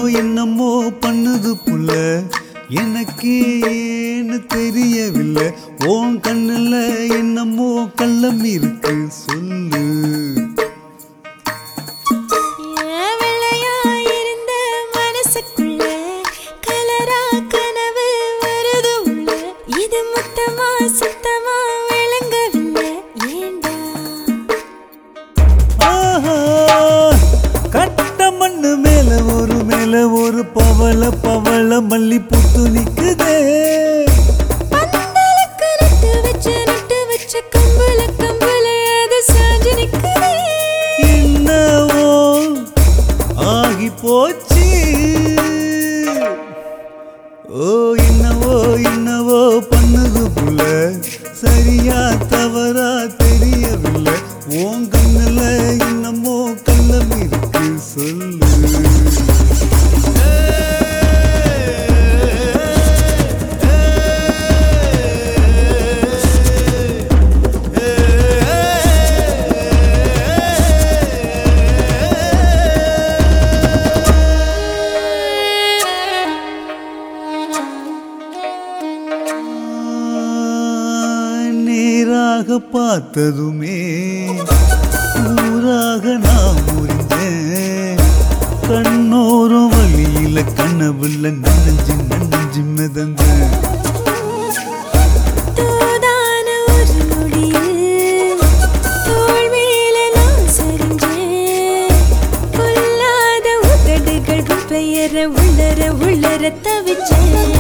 என்னமோ பண்ணுது புள்ள எனக்கு ஏன்னு தெரியவில்லை உன் கண்ணுல என்னமோ கள்ளம் இருக்கு சொல்லு ஏன் வெள்ளையா இருந்த மனசுக்குள்ள கலரா கனவு வருது உள்ள இது மொத்தமா சுத்தமா விளங்கவில்லை ஏண்டா ஆஹா, கட்ட மண்ணு மேல ஒரு மேல ஒரு பவள பவள மல்லி புத்து நிக்குதே பந்தலுக்கு நட்டு வச்ச நட்டு வச்ச கம்புல கம்புல அது சாஞ்சு நிக்குதே என்னவோ ஆகி போச்சு ஓ என்னவோ என்னவோ பண்ணுது புள்ள சரியா தவறா தெரியவில்லை உன் கண்ணுல என்னமோ கள்ளம் இருக்கு சொல்லு நேராக பார்த்ததுமே ஊராக நான் முறிஞ்சேன் கண்ணோரம் வழியில கனவுல நனைஞ்சு நனைஞ்சு மிதந்தேன் தூதான ஒரு நொடியில் தோள் மேல நான் சரிஞ்சேன் பொல்லாத உதடுகள் பெயர உள்ளர உள்ளர தவிச்சேன்